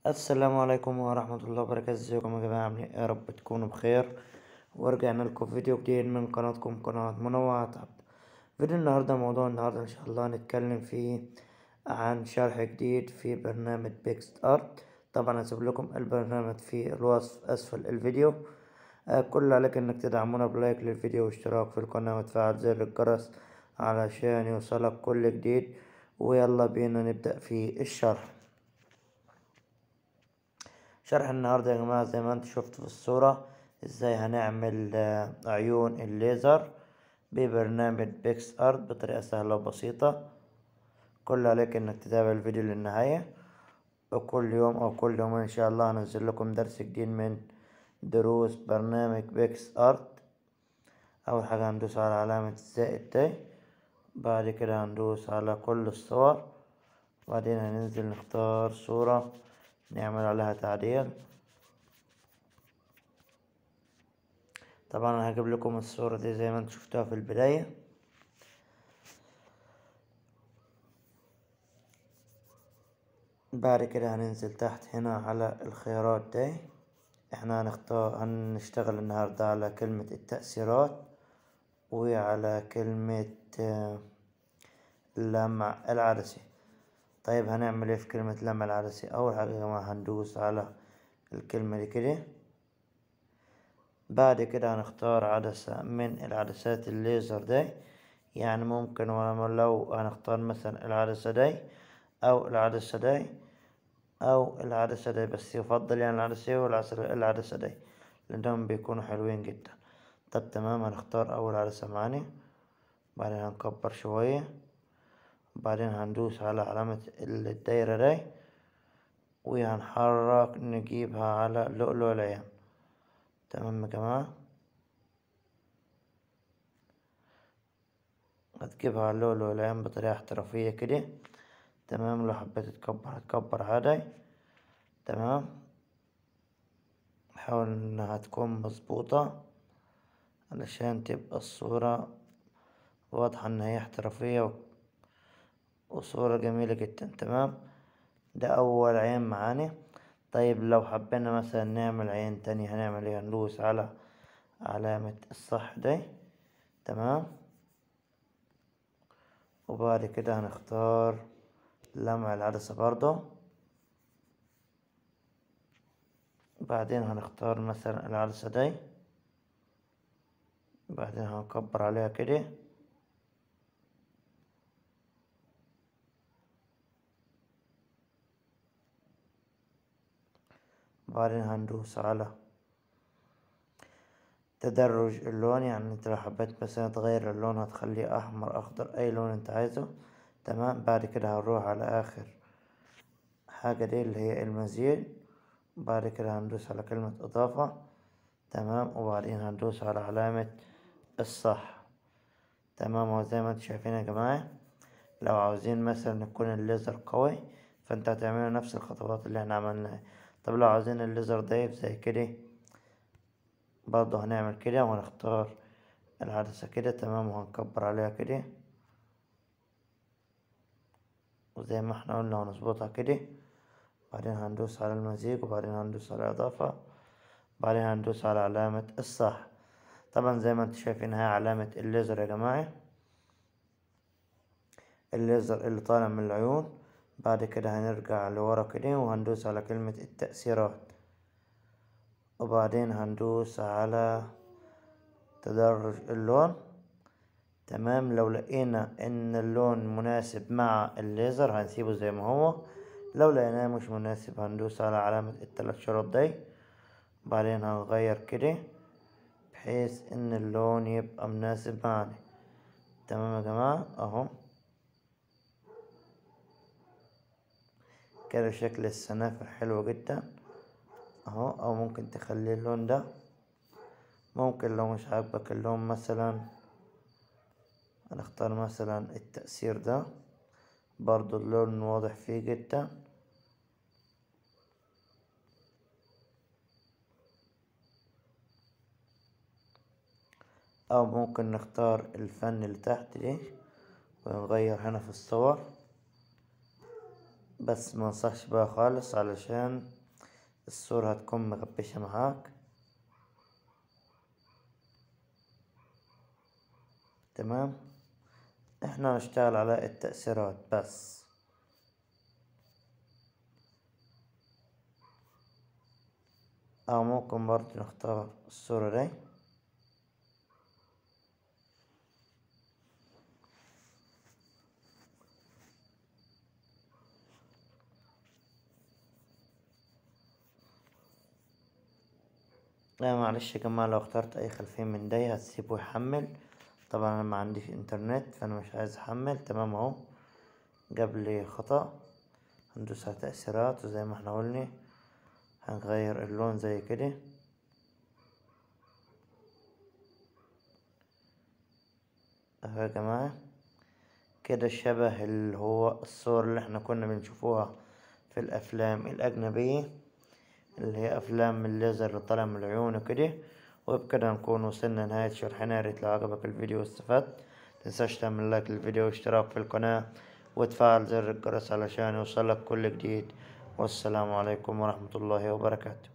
السلام عليكم ورحمة الله وبركاته ازيكم يا جماعة عاملين ايه يا رب تكونوا بخير ورجعنا لكم فيديو جديد من قناتكم قناة منوعة عبد فيديو النهاردة موضوع النهاردة ان شاء الله هنتكلم فيه عن شرح جديد في برنامج بيكست ارت طبعا هسيب لكم البرنامج في الوصف اسفل الفيديو آه كل اللي عليك انك تدعمونا بلايك للفيديو واشتراك في القناة وتفعل زر الجرس علشان يوصلك كل جديد ويلا بينا نبدأ في الشرح شرح النهاردة يا جماعة زي ما انت شفت في الصورة ازاي هنعمل آه، عيون الليزر ببرنامج بيكس ارت بطريقة سهلة وبسيطة كل عليك انك تتابع الفيديو للنهاية وكل يوم او كل يوم ان شاء الله هنزل لكم درس جديد من دروس برنامج بيكس ارت اول حاجة هندوس على علامة الزائد دي بعد كده هندوس على كل الصور وبعدين هننزل نختار صورة نعمل عليها تعديل طبعا انا هجيب لكم الصورة دي زي ما انتم شفتوها في البداية بعد كده هننزل تحت هنا على الخيارات دي احنا هنختار هنشتغل النهاردة على كلمة التأثيرات وعلى كلمة آه، لمع العدسي طيب هنعمل ايه في كلمة لمع العدسي اول حاجة يا جماعة هندوس على الكلمة دي كده بعد كده هنختار عدسة من العدسات الليزر دي يعني ممكن لو هنختار مثلا العدسة دي او العدسة دي او العدسة دي بس يفضل يعني العدسة والعدسة العدسة دي لانهم بيكونوا حلوين جدا طب تمام هنختار اول عدسة معانا بعدين هنكبر شوية وبعدين هندوس على علامة الدايرة دي وهنحرك نجيبها على لؤلؤ العين تمام يا جماعة هتجيبها على لؤلؤ العين بطريقة احترافية كده تمام لو حبيت تكبر هتكبر عادي تمام حاول انها تكون مظبوطة علشان تبقى الصورة واضحة ان هي احترافية وصورة جميلة جدا تمام ده اول عين معانا طيب لو حبينا مثلا نعمل عين تاني هنعمل ايه هندوس على علامة الصح دي تمام وبعد كده هنختار لمع العدسة برضو بعدين هنختار مثلا العدسة دي بعدين هنكبر عليها كده بعدين هندوس على تدرج اللون يعني انت لو حبيت مثلا تغير اللون هتخليه احمر اخضر اي لون انت عايزه تمام بعد كده هنروح على اخر حاجة دي اللي هي المزيد بعد كده هندوس على كلمة اضافة تمام وبعدين هندوس على علامة الصح تمام وزي ما انتم شايفين يا جماعة لو عاوزين مثلا يكون الليزر قوي فانت هتعملوا نفس الخطوات اللي احنا عملناها طب لو عاوزين الليزر ضعيف زي كده برضه هنعمل كده وهنختار العدسة كده تمام وهنكبر عليها كده وزي ما احنا قلنا هنظبطها كده بعدين هندوس على المزيج وبعدين هندوس على الإضافة بعدين هندوس على علامة الصح طبعا زي ما انتم شايفين هاي علامة الليزر يا جماعة الليزر اللي طالع من العيون بعد كده هنرجع لورا كده وهندوس على كلمة التأثيرات وبعدين هندوس على تدرج اللون تمام لو لقينا ان اللون مناسب مع الليزر هنسيبه زي ما هو لو لقيناه مش مناسب هندوس على علامة التلات شرط دي بعدين هنغير كده بحيث ان اللون يبقى مناسب معنا تمام يا جماعة اهو كده شكل السنافر حلو جدا اهو او ممكن تخلي اللون ده ممكن لو مش عاجبك اللون مثلا هنختار مثلا التأثير ده برضو اللون واضح فيه جدا او ممكن نختار الفن اللي تحت دي ونغير هنا في الصور بس ما انصحش بقى خالص علشان الصورة هتكون مغبشة معاك تمام احنا نشتغل على التأثيرات بس او ممكن برضه نختار الصورة دي لا معلش يا جماعة لو اخترت اي خلفية من دي هتسيبه يحمل طبعا انا ما عنديش انترنت فانا مش عايز احمل تمام اهو جاب لي خطأ هندوس على تأثيرات وزي ما احنا قلنا هنغير اللون زي كده اهو يا جماعة كده شبه اللي هو الصور اللي احنا كنا بنشوفوها في الافلام الاجنبية اللي هي افلام الليزر اللي طالع من العيون وكده وبكده نكون وصلنا لنهاية شرحنا يا ريت لو عجبك الفيديو واستفدت متنساش تعمل لايك للفيديو واشتراك في القناة وتفعل زر الجرس علشان يوصلك كل جديد والسلام عليكم ورحمة الله وبركاته